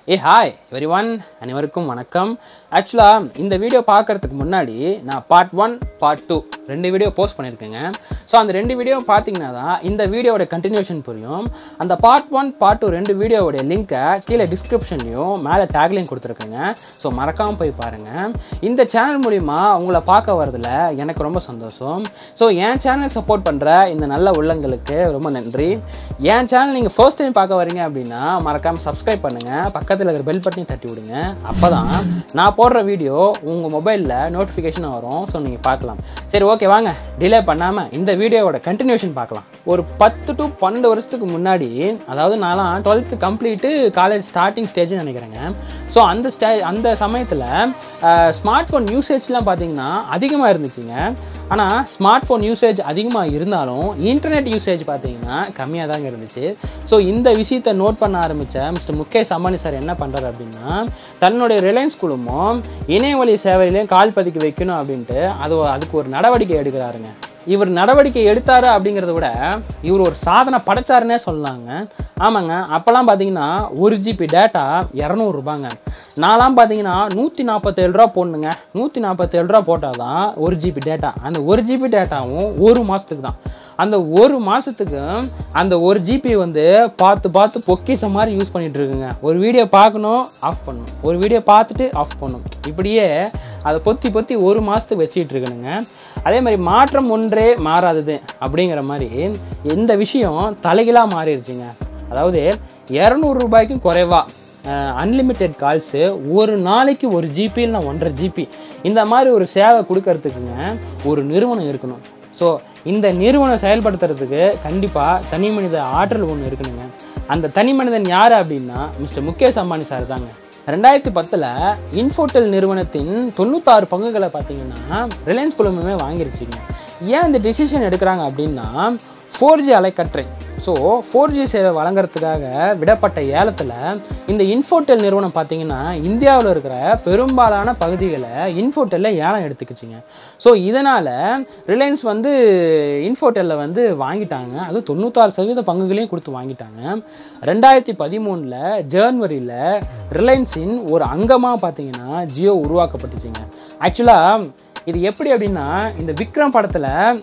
ஏ hi very one அனைவருக்கும் வணக்கம் ஆக்சுவலாக இந்த வீடியோ பார்க்குறதுக்கு முன்னாடி நான் பார்ட் ஒன் பார்ட் டூ ரெண்டு வீடியோ போஸ்ட் பண்ணியிருக்கேங்க ஸோ அந்த ரெண்டு வீடியோ பார்த்தீங்கன்னா தான் இந்த வீடியோவோட கண்டினியூஷன் புரியும் அந்த பார்ட் ஒன் பார்ட் டூ ரெண்டு வீடியோவோட லிங்க்கை கீழே டிஸ்கிரிப்ஷன்லையும் மேலே டேக்லையும் கொடுத்துருக்கேங்க ஸோ மறக்காமல் போய் பாருங்கள் இந்த சேனல் மூலிமா உங்களை பார்க்க வரதுல எனக்கு ரொம்ப சந்தோஷம் ஸோ என் சேனல் சப்போர்ட் பண்ணுற இந்த நல்ல உள்ளங்களுக்கு ரொம்ப நன்றி என் சேனல் நீங்கள் ஃபர்ஸ்ட் டைம் பார்க்க வரீங்க அப்படின்னா மறக்காமல் சப்ஸ்கிரைப் பண்ணுங்கள் பக்கத்தில் இருக்கிற பெல் பட்டனையும் தட்டி விடுங்க அப்போ தான் நான் போடுற வீடியோ உங்கள் மொபைலில் நோட்டிஃபிகேஷன் வரும் ஸோ நீங்கள் பார்க்கலாம் சரி ஓகே வாங்க டிலே பண்ணாமல் இந்த வீடியோவோட கண்டினியூஷன் பார்க்கலாம் ஒரு பத்து டு பன்னெண்டு வருஷத்துக்கு முன்னாடி அதாவது நான்லாம் டுவெல்த்து கம்ப்ளீட்டு காலேஜ் ஸ்டார்டிங் ஸ்டேஜ்னு நினைக்கிறேங்க ஸோ அந்த ஸ்டே அந்த சமயத்தில் ஸ்மார்ட் ஃபோன் யூசேஜ்லாம் பார்த்தீங்கன்னா அதிகமாக இருந்துச்சுங்க ஆனால் ஸ்மார்ட் ஃபோன் யூசேஜ் அதிகமாக இருந்தாலும் இன்டர்நெட் யூசேஜ் பார்த்தீங்கன்னா கம்மியாக தாங்க இருந்துச்சு ஸோ இந்த விஷயத்தை நோட் பண்ண ஆரம்பித்த மிஸ்டர் முகேஷ் அம்பானி சார் என்ன பண்ணுறாரு அப்படின்னா தன்னுடைய ரிலையன்ஸ் குழுமம் இணையவழி சேவையிலையும் கால் பதிக்க வைக்கணும் அப்படின்ட்டு அது அதுக்கு ஒரு நடவடிக்கை எடுக்கிறாருங்க இவர் நடவடிக்கை எடுத்தாரு அப்படிங்கிறத விட இவர் ஒரு சாதனை படைச்சாருன்னே சொல்லலாங்க ஆமாங்க அப்போல்லாம் பார்த்தீங்கன்னா ஒரு ஜிபி டேட்டா இரநூறுபாங்க நான்லாம் பார்த்தீங்கன்னா நூற்றி நாற்பத்தேழு ரூபா போடணுங்க நூற்றி நாற்பத்தேழு ரூபா போட்டால் தான் ஒரு ஜிபி டேட்டா அந்த ஒரு ஜிபி டேட்டாவும் ஒரு மாதத்துக்கு தான் அந்த ஒரு மாதத்துக்கு அந்த ஒரு ஜிபி வந்து பார்த்து பார்த்து பொக்கிஷம் மாதிரி யூஸ் பண்ணிகிட்டு இருக்குங்க ஒரு வீடியோ பார்க்கணும் ஆஃப் பண்ணணும் ஒரு வீடியோ பார்த்துட்டு ஆஃப் பண்ணணும் இப்படியே அதை பொத்தி பொத்தி ஒரு மாதத்துக்கு வச்சுக்கிட்டு இருக்கணுங்க அதே மாதிரி மாற்றம் ஒன்றே மாறாதது அப்படிங்கிற மாதிரி இந்த விஷயம் தலைகளாக மாறிடுச்சுங்க அதாவது இரநூறு ரூபாய்க்கும் குறைவா அன்லிமிட்டெட் கால்ஸு ஒரு நாளைக்கு ஒரு ஜிபி இல்லை ஒன்றரை ஜிபி இந்த மாதிரி ஒரு சேவை கொடுக்கறதுக்குங்க ஒரு நிறுவனம் இருக்கணும் ஸோ இந்த நிறுவனம் செயல்படுத்துறதுக்கு கண்டிப்பாக தனி மனித ஆற்றல் ஒன்று இருக்கணுங்க அந்த தனி மனிதன் யார் அப்படின்னா மிஸ்டர் முகேஷ் அம்பானி சார் தாங்க ரெண்டாயிரத்தி பத்தில் இன்ஃபோட்டெல் நிறுவனத்தின் தொண்ணூத்தாறு பங்குகளை பார்த்தீங்கன்னா ரிலையன்ஸ் குழுமமே வாங்கிருச்சுங்க ஏன் இந்த டிசிஷன் எடுக்கிறாங்க அப்படின்னா ஃபோர் ஜி அலைக்கற்றை ஸோ ஃபோர் ஜி சேவை வழங்குறதுக்காக விடப்பட்ட ஏலத்தில் இந்த இன்ஃபோட்டெல் நிறுவனம் பார்த்தீங்கன்னா இந்தியாவில் இருக்கிற பெரும்பாலான பகுதிகளை இன்ஃபோட்டெல்லில் ஏலம் எடுத்துக்கிச்சிங்க ஸோ இதனால் ரிலையன்ஸ் வந்து இன்ஃபோட்டெல்லில் வந்து வாங்கிட்டாங்க அதுவும் தொண்ணூத்தாறு சதவீத பங்குகளையும் கொடுத்து வாங்கிட்டாங்க ரெண்டாயிரத்தி பதிமூணில் ஜேர்னவரியில் ரிலையன்ஸின் ஒரு அங்கமாக பார்த்தீங்கன்னா ஜியோ உருவாக்கப்பட்டுச்சுங்க ஆக்சுவலாக இது எப்படி அப்படின்னா இந்த விக்ரம் படத்தில்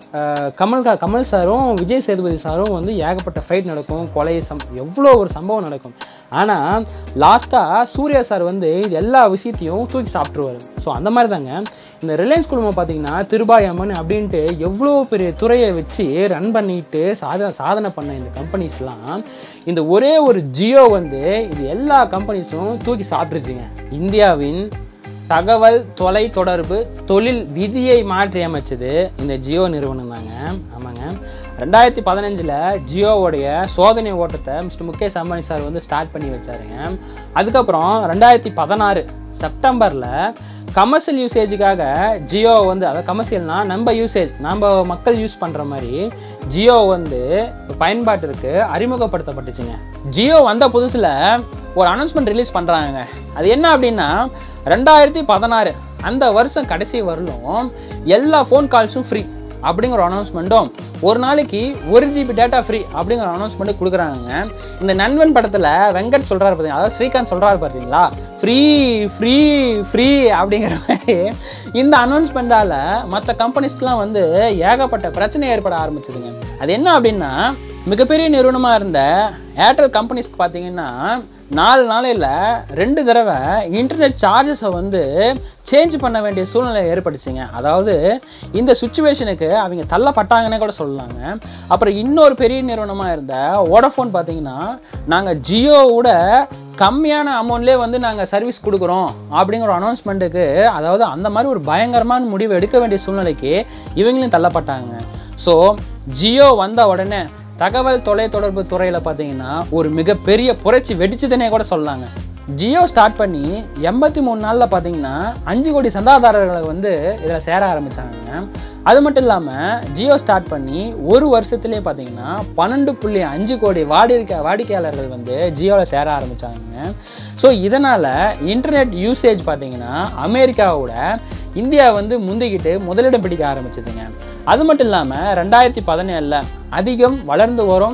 கமல் கா கமல் சாரும் விஜய் சேதுபதி சாரும் வந்து ஏகப்பட்ட ஃபைட் நடக்கும் கொலை சம் எவ்வளோ ஒரு சம்பவம் நடக்கும் ஆனால் லாஸ்ட்டாக சூர்யா சார் வந்து இது எல்லா விஷயத்தையும் தூக்கி சாப்பிட்ருவார் ஸோ அந்த மாதிரி தாங்க இந்த ரிலையன்ஸ் குழுமம் பார்த்தீங்கன்னா திருபாய் அம்மன் அப்படின்ட்டு எவ்வளோ பெரிய துறையை வச்சு ரன் பண்ணிட்டு சாதனை சாதனை பண்ண இந்த கம்பெனிஸ்லாம் இந்த ஒரே ஒரு ஜியோ வந்து இது எல்லா கம்பெனிஸும் தூக்கி சாப்பிட்ருச்சுங்க இந்தியாவின் தகவல் தொலை தொடர்பு தொழில் விதியை மாற்றி அமைச்சது இந்த ஜியோ நிறுவனம் தாங்க ஆமாங்க ரெண்டாயிரத்தி பதினஞ்சில் ஜியோவோடைய சோதனை ஓட்டத்தை மிஸ்டர் முகேஷ் அம்பானி சார் வந்து ஸ்டார்ட் பண்ணி வச்சாருங்க அதுக்கப்புறம் ரெண்டாயிரத்தி பதினாறு செப்டம்பரில் கமர்ஷியல் யூசேஜுக்காக ஜியோ வந்து அதாவது கமர்ஷியல்னால் நம்ம யூசேஜ் நம்ம மக்கள் யூஸ் பண்ணுற மாதிரி ஜியோ வந்து பயன்பாட்டிற்கு அறிமுகப்படுத்தப்பட்டுச்சுங்க ஜியோ வந்த புதுசில் ஒரு அனௌன்ஸ்மெண்ட் ரிலீஸ் பண்ணுறாங்க அது என்ன அப்படின்னா ரெண்டாயிரத்தி பதினாறு அந்த வருஷம் கடைசி வரலும் எல்லா ஃபோன் கால்ஸும் ஃப்ரீ அப்படிங்கிற ஒரு அனௌன்ஸ்மெண்ட்டும் ஒரு நாளைக்கு ஒரு ஜிபி டேட்டா ஃப்ரீ அப்படிங்கிற அனௌன்ஸ்மெண்ட்டு கொடுக்குறாங்க இந்த நண்பன் படத்தில் வெங்கட் சொல்கிறாரு பார்த்தீங்களா அதாவது ஸ்ரீகாந்த் சொல்கிறாரு பார்த்தீங்களா ஃப்ரீ ஃப்ரீ ஃப்ரீ அப்படிங்கிற மாதிரி இந்த அனௌன்ஸ்மெண்ட்டால் மற்ற கம்பெனிஸ்க்கெலாம் வந்து ஏகப்பட்ட பிரச்சனை ஏற்பட ஆரம்பிச்சதுங்க அது என்ன அப்படின்னா மிகப்பெரிய நிறுவனமாக இருந்த ஏர்டெல் கம்பெனிஸ்க்கு பார்த்தீங்கன்னா நாலு நாளையில் ரெண்டு தடவை இன்டர்நெட் சார்ஜஸை வந்து சேஞ்ச் பண்ண வேண்டிய சூழ்நிலை ஏற்பட்டுச்சுங்க அதாவது இந்த சுச்சுவேஷனுக்கு அவங்க தள்ளப்பட்டாங்கன்னே கூட சொல்லலாங்க அப்புறம் இன்னொரு பெரிய நிறுவனமாக இருந்த ஓடஃபோன் பார்த்தீங்கன்னா நாங்கள் ஜியோவோட கம்மியான அமௌண்ட்லேயே வந்து நாங்கள் சர்வீஸ் கொடுக்குறோம் அப்படிங்கிற ஒரு அனௌன்ஸ்மெண்ட்டுக்கு அதாவது அந்த மாதிரி ஒரு பயங்கரமான முடிவு எடுக்க வேண்டிய சூழ்நிலைக்கு இவங்களும் தள்ளப்பட்டாங்க ஸோ ஜியோ வந்த உடனே தகவல் தொலைத்தொடர்பு துறையில் பார்த்தீங்கன்னா ஒரு மிகப்பெரிய புரட்சி வெடிச்சதுன்னே கூட சொல்லலாங்க ஜியோ ஸ்டார்ட் பண்ணி எண்பத்தி மூணு நாளில் பார்த்தீங்கன்னா அஞ்சு கோடி சந்தாதாரர்களை வந்து இதில் சேர ஆரம்பித்தாங்க அது மட்டும் இல்லாமல் ஜியோ ஸ்டார்ட் பண்ணி ஒரு வருஷத்துலேயே பார்த்தீங்கன்னா பன்னெண்டு புள்ளி அஞ்சு கோடி வாடிக்கை வாடிக்கையாளர்கள் வந்து ஜியோவில் சேர ஆரம்பித்தாங்க ஸோ இதனால் இன்டர்நெட் யூசேஜ் பார்த்தீங்கன்னா அமெரிக்காவோட இந்தியா வந்து முந்திக்கிட்டு முதலிடம் பிடிக்க ஆரம்பிச்சதுங்க அது மட்டும் இல்லாமல் ரெண்டாயிரத்தி பதினேழில் அதிகம் வளர்ந்து வரும்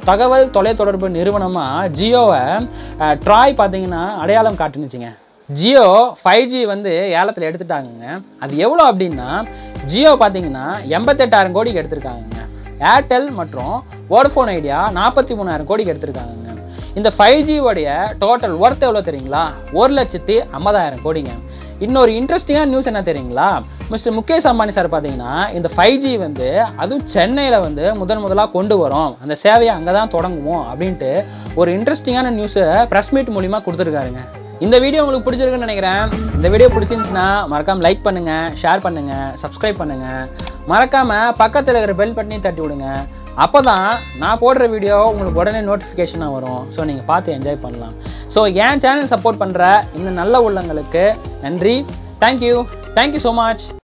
தகவல் தொலைத்தொடர்பு நிறுவனமாக ஜியோவை அஹ், ட்ராய் பார்த்தீங்கன்னா அடையாளம் காட்டுனுச்சுங்க ஜியோ ஃபைவ் ஜி வந்து ஏலத்தில் எடுத்துட்டாங்கங்க அது எவ்வளோ அப்படின்னா ஜியோ பார்த்தீங்கன்னா எண்பத்தெட்டாயிரம் கோடிக்கு எடுத்திருக்காங்கங்க ஏர்டெல் மற்றும் வோடஃபோன் ஐடியா நாற்பத்தி மூணாயிரம் கோடிக்கு எடுத்திருக்காங்கங்க இந்த ஃபைவ் ஜியோடைய டோட்டல் ஒர்த் எவ்வளோ தெரியுங்களா ஒரு லட்சத்தி ஐம்பதாயிரம் கோடிங்க இன்னொரு இன்ட்ரெஸ்டிங்கான நியூஸ் என்ன தெரியுங்களா மிஸ்டர் முகேஷ் அம்பானி சார் பார்த்தீங்கன்னா இந்த ஃபைவ் ஜி வந்து அதுவும் சென்னையில் வந்து முதன் முதலாக கொண்டு வரோம் அந்த சேவையை அங்கே தான் தொடங்குவோம் அப்படின்ட்டு ஒரு இன்ட்ரெஸ்டிங்கான நியூஸை ப்ரெஸ் மீட் மூலிமா கொடுத்துருக்காருங்க இந்த வீடியோ உங்களுக்கு பிடிச்சிருக்குன்னு நினைக்கிறேன் இந்த வீடியோ பிடிச்சிருந்துச்சுன்னா மறக்காம லைக் பண்ணுங்கள் ஷேர் பண்ணுங்கள் சப்ஸ்கிரைப் பண்ணுங்கள் மறக்காமல் பக்கத்தில் இருக்கிற பெல் பட்டனையும் தட்டி விடுங்க அப்போ தான் நான் போடுற வீடியோ உங்களுக்கு உடனே நோட்டிஃபிகேஷனாக வரும் ஸோ நீங்கள் பார்த்து என்ஜாய் பண்ணலாம் ஸோ என் சேனல் சப்போர்ட் பண்ணுற இந்த நல்ல உள்ளங்களுக்கு நன்றி தேங்க்யூ தேங்க்யூ ஸோ மச்